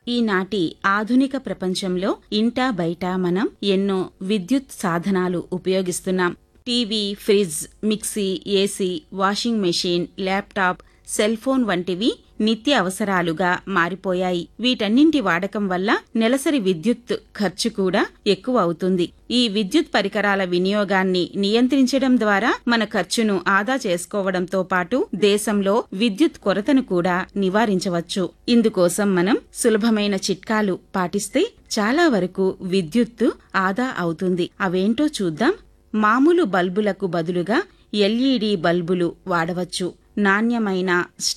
ఈనాటి ఆధునిక ప్రపంచంలో ఇంటా బయట మనం ఎన్నో విద్యుత్ సాధనాలు ఉపయోగిస్తున్నాం TV fridge mixie AC washing machine laptop cell phone వంటివి నిత్య అవసరాలుగా మారిపోయాయి వీటన్నింటి వాడకం వల్ల నెలసరి విద్యుత్ ఖర్చు కూడా ఎక్కువ అవుతుంది ఈ విద్యుత్ పరికరాల వినియోగాన్ని నియంత్రించడం ద్వారా మన ఖర్చును ఆదా చేసుకోవడంతో పాటు దేశంలో విద్యుత్ కొరతను కూడా నివారించవచ్చు ఇందుకోసం మనం సులభమైన చిట్కాలు పాటిస్తే చాలా వరకు విద్యుత్తు ఆదా అవుతుంది అవేంటో చూద్దాం మామూలు బల్బులకు బదులుగా ఎల్ఈడి బల్బులు వాడవచ్చు నాణ్యమైన